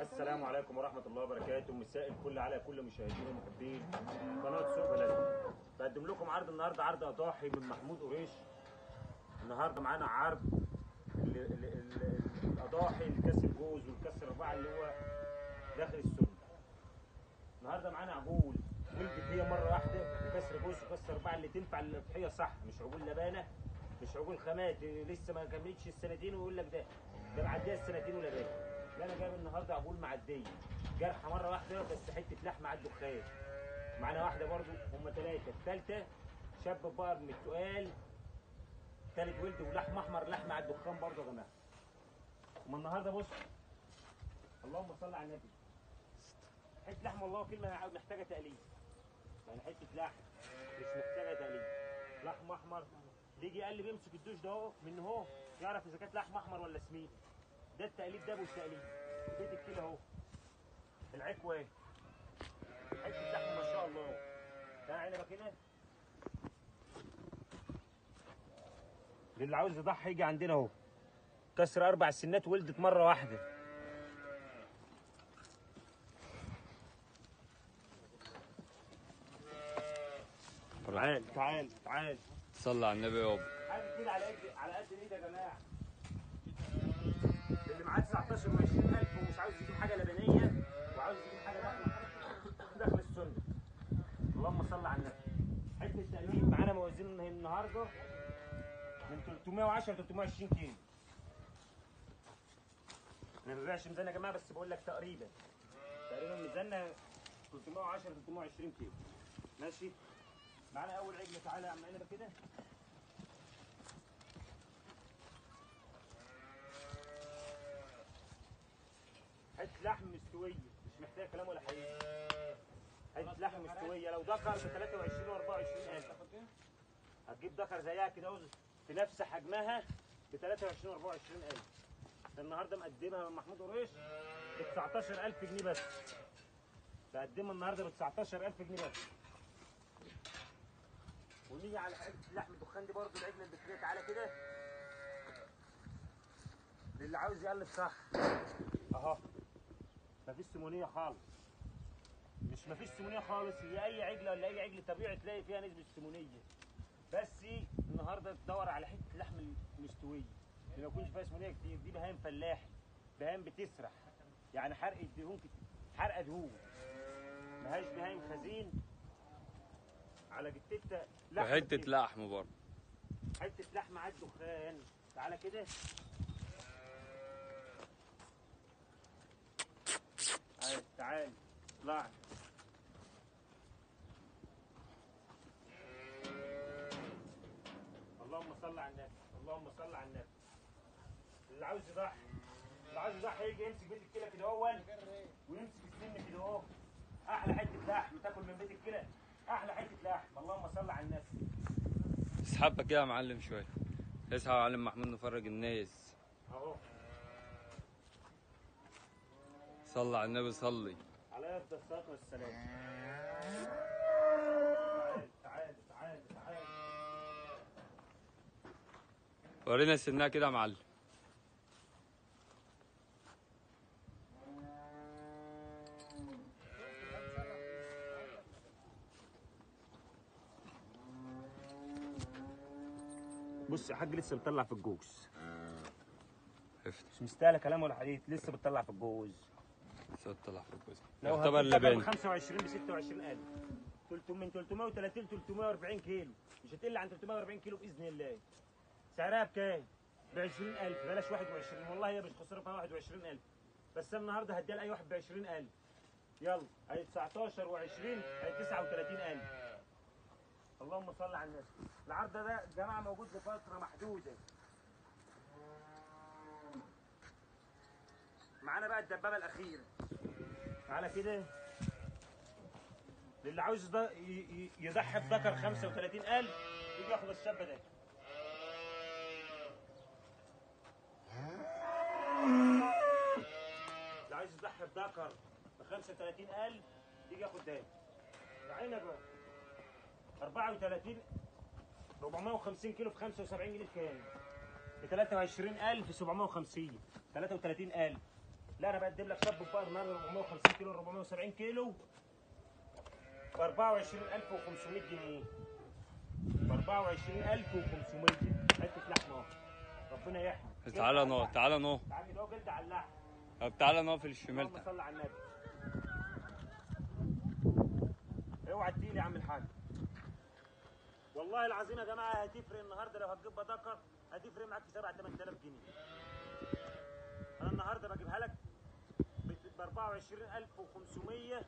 السلام عليكم ورحمة الله وبركاته مساء الفل على كل مشاهدين ومحبين قناة سوق بلد بقدم لكم عرض النهارده عرض أضاحي من محمود قريش النهارده معانا عرض ال- ال- ال- الأضاحي الكاس الجوز والكاس الرباعي اللي هو داخل السن النهارده معانا عجول ولدت هي مرة واحدة وكسر جوز وكسر رباعي اللي تنفع للأضحية صح مش عجول لبانة مش عجول خامات لسه ما كملتش السنتين ويقول لك ده ده معديه السنتين ولبانة لا انا جايب النهارده عجول معديه جرحه مره واحده بس حته لحمه على الدخان معانا واحده برضو هم ثلاثه الثالثه شاب بقر من التقال ثالث ولد ولحم احمر لحمه على الدخان برضو يا جماعه اما النهارده بص اللهم صل على النبي حته لحمه والله كلمه محتاجه تقليد يعني حته لحم مش محتاجه تقليد لحم احمر بيجي يقلب يمسك الدوش ده اهو من اهو يعرف اذا كانت لحم احمر ولا سمين ده التقليد ده ابو التقليد بيت الكيلو اهو العكوه اهي حته لحم ما شاء الله ده عنبك هنا للي عاوز يضحي يجي عندنا اهو كسر اربع سنات ولدت مره واحده تعال تعال تعال صلى على النبي يابا حاجه كده على قد على قد الايد يا جماعه اللي معاه 19 و20000 ومش عاوز يجيب حاجه لبنيه وعاوز يجيب حاجه داخل داخل السنه اللهم صل على النبي حته التقليد معانا موازين النهارده من 310 ل 320 كيلو ما بنبيعش ميزان يا جماعه بس بقول لك تقريبا تقريبا ميزاننا 310 320 كيلو ماشي معانا اول عجله تعالى يا عم عنبه كده حته لحم مستويه مش محتاج كلام ولا حقيقي حته لحم مستويه لو دكر ب 23 و 24 الف هتجيب دكر زيها كده اهو في نفس حجمها ب 23 و 24 الف النهارده مقدمها من محمود قريش ب 19000 جنيه بس بقدمها النهارده ب 19000 جنيه بس ونيجي على حته لحم الدخان دي برضه العجله البكريه تعالى كده للي عاوز يقلب صح اهو مفيش سمونيه خالص مش مفيش سمونيه خالص هي اي عجله ولا اي عجل طبيعي تلاقي فيها نسبه سمونيه بس النهارده تدور على حته لحم مستويه اللي ما يكونش فيها سمونيه كتير دي بهايم فلاحي بهايم بتسرح يعني حرق الدهون كتير حرقه دهون مهاش بهايم خزين على جتتها لحم وحتة كتير. لحم برضه حته لحمه على الدخان تعالى كده تعال تعال اطلع اللهم صل على النبي اللهم صل على النبي اللي عاوز يضحي اللي عاوز يضحي يجي يمسك بيت الكلى كده اول ويمسك السن كده اهو احلى حته لحم تاكل من بيت الكلى احلى حته لحم اللهم صل على النبي اسحبها كده يا معلم شوية اسحب يا معلم محمود نفرج الناس اهو صلى على النبي صلي على افضل الصلاه والسلام تعال تعال تعال تعال ورينا سنها كده يا معلم بص يا حاج لسه بتطلع في الجوز افتح مش مستاهله كلام ولا حديث لسه بتطلع في الجوز صوت طلع في الجزء لو يعتبر هتجيب دكر ب لباني 25 ب 26000 300 من 330 ل 340 كيلو مش هتقل عن 340 كيلو باذن الله سعرها بكام؟ ب 20000 بلاش 21 والله هي مش خساره فيها 21000 بس أنا النهارده هديها لاي واحد ب 20000 يلا هي 19 و20 هي 39000 اللهم صل على النبي العرض ده يا جماعه موجود لفتره محدوده معانا بقى الدبابه الاخيره تعالى كده للي عاوز ده ي- ي- يضحي بذكر 35000 يجي ياخد الشاب ده اللي عايز يضحي بذكر ب 35000 يجي ياخد ده يا عينك بقى 34 450 كيلو في 75 جنيه كام؟ ب 23750 33000 لا انا بقدم لك شاب بقر نار 450 كيلو 470 كيلو ب 24500 جنيه ب 24500 حته لحمه اهو ربنا يحمي تعالى نقف تعالى نقف تعالى ده جلد على اللحم طب تعالى نقف في الشمال اللهم صل على النبي اوعى تجيلي يا عم الحاج والله العظيم يا جماعه هتفرق النهارده لو هتجيب بدكر هتفرق معاك في 7 8000 جنيه انا النهارده بجيبها لك ب 24500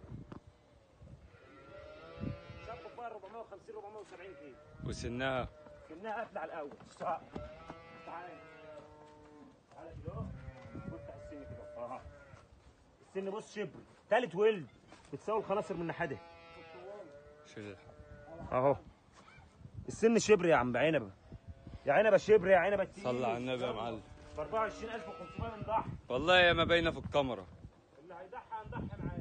شاب بقى 450 470 كيلو وسنها كانها قافله على الاول صح تعالى تعالى كده اهو وافتح السن كده اه السن بص شبر تالت ولد بتساوي الخناصر من ناحيه شيل الحق اهو السن شبر يا عم عنبه يا عنبه شبر يا عنبه تقيل صلى على النبي يا معلم ب 24500 من ضحى والله يا ما باينه في الكاميرا اللي هيضحي هنضحي معاه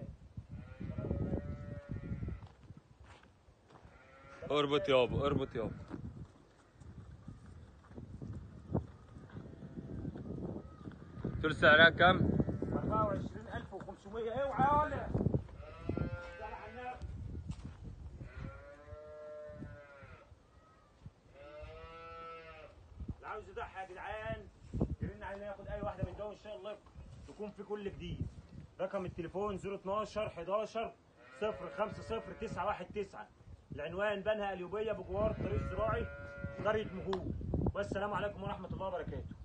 اربط يابا اربط يابا تقول سعرها كام؟ 24500 اوعى ولا صل على النبي اللي عاوز يضحي يا جدعان يرن علينا ياخد اي واحده من دول ان شاء الله تكون في كل جديد رقم التليفون 012 11 050 919 العنوان بنها اليوبيه بجوار الطريق الزراعي قريه مهوب والسلام عليكم ورحمه الله وبركاته